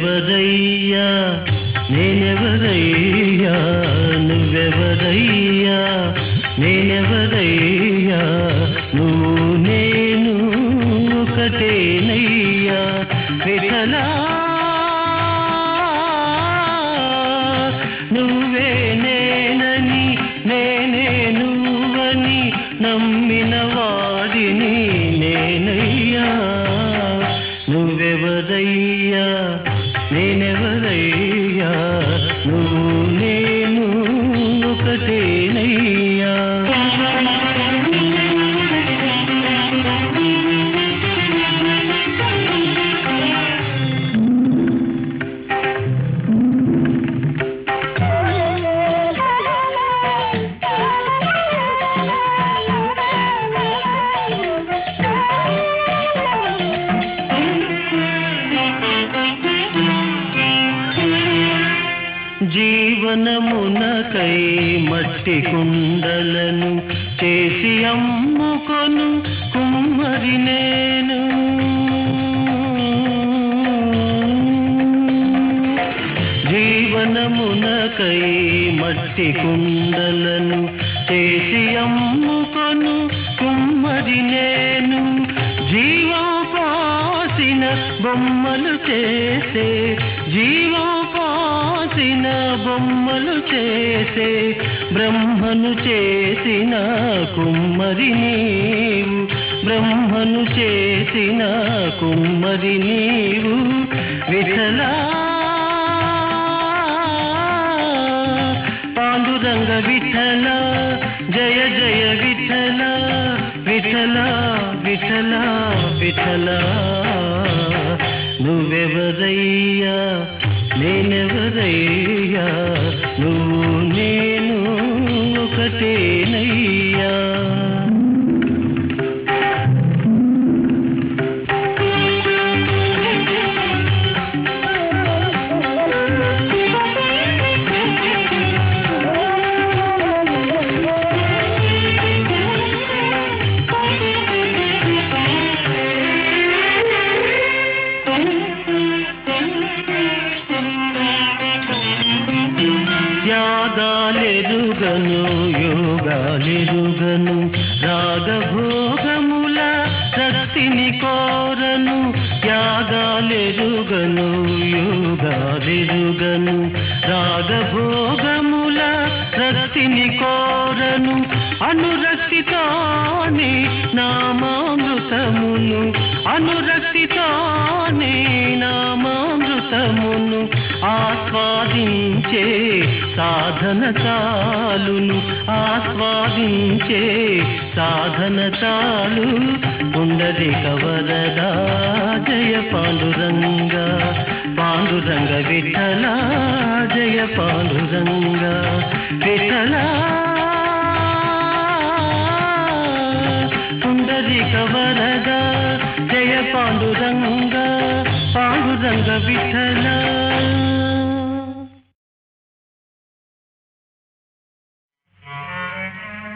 నువ్వెవరయ్యా నేనెవరయ్యా నువ్వెవరయ్యా నేనెవరయ్యా నువ్వు నేను ఒకటేనయ్యా విఠలా నువ్వే నేనని నేనే నువ్వని నమ్మిన వాడిని నేనయ్యా నువ్వెవరయ్యా నేనెవరయ్యా నువ్వు నేను ఒకటేనయ్యా జీవనమునకై మట్టి కుండలను చేసి అమ్ముకొను కుమ్మరి నేను జీవనమునకై మట్టి కుండలను చేసి అమ్ముకొను కుమ్మరి నేను జీవం పాసిన బొమ్మలు చేసే జీవం పాసిన బొమ్మలు చేసే బ్రహ్మను చేసిన కుమ్మరి నీవు బ్రహ్మను చేసిన కుమ్మరి నీవు విఠలా పాండురంగ విఠల జయ జయ విఠల విఠల విఠల విఠల నువ్వెవరయ్యా నేనెవరయ్యా నువ్వు నేను ఒకటేనయ్యా యాగాలెరుగను యోగాలెరుగను రాగభోగముల రక్తిని కోరను యాగాలెరుగను యోగాలెరుగను రాగభోగముల రక్తిని కోరను అనురక్తితోనే నామామృతమును అనురక్తితోనే నామామృతమును ఆస్వాదించే సాధన చాలును ఆస్వాదించే సాధన చాలు ఉండది కవరదా జయ పాండురంగ పాండురంగ విఠల జయ పాండురంగ విఠల ఉండది కవరదా జయ పాండురంగ పాండురంగ విఠల